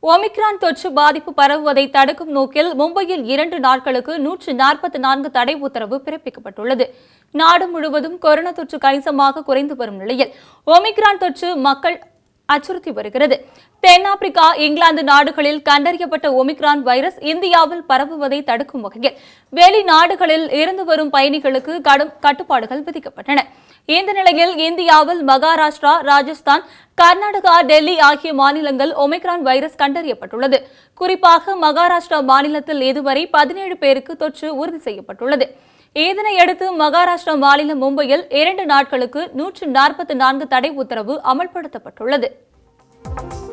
omicron தொற்று பாதிப்பு பரவுவதை தடுக்கும் நோக்கில் மும்பையில் இரண்டு நாட்களுக்கு நூற்று நாற்பத்தி நான்கு தடை உத்தரவு பிறப்பிக்கப்பட்டுள்ளது நாடு முழுவதும் கொரோனா தொற்று கணிசமாக குறைந்து வரும் நிலையில் ஒமிக்ரான் தொற்று மக்கள் அச்சுறுத்தி வருகிறது தென்னாப்பிரிக்கா இங்கிலாந்து நாடுகளில் கண்டறியப்பட்ட ஒமிக்ரான் வைரஸ் இந்தியாவில் பரவுவதை தடுக்கும் வகையில் வெளிநாடுகளில் இருந்து வரும் பயணிகளுக்கு கடும் கட்டுப்பாடுகள் விதிக்கப்பட்டன இந்த நிலையில் இந்தியாவில் மகாராஷ்டிரா ராஜஸ்தான் கர்நாடகா டெல்லி ஆகிய மாநிலங்கள் ஒமிக்ரான் வைரஸ் கண்டறியப்பட்டுள்ளது குறிப்பாக மகாராஷ்டிரா மாநிலத்தில் இதுவரை பதினேழு பேருக்கு தொற்று உறுதி செய்யப்பட்டுள்ளது இதனையடுத்து மகாராஷ்டிரா மாநிலம் மும்பையில் இரண்டு நாட்களுக்கு நூற்று நாற்பத்தி நான்கு தடை உத்தரவு அமல்படுத்தப்பட்டுள்ளது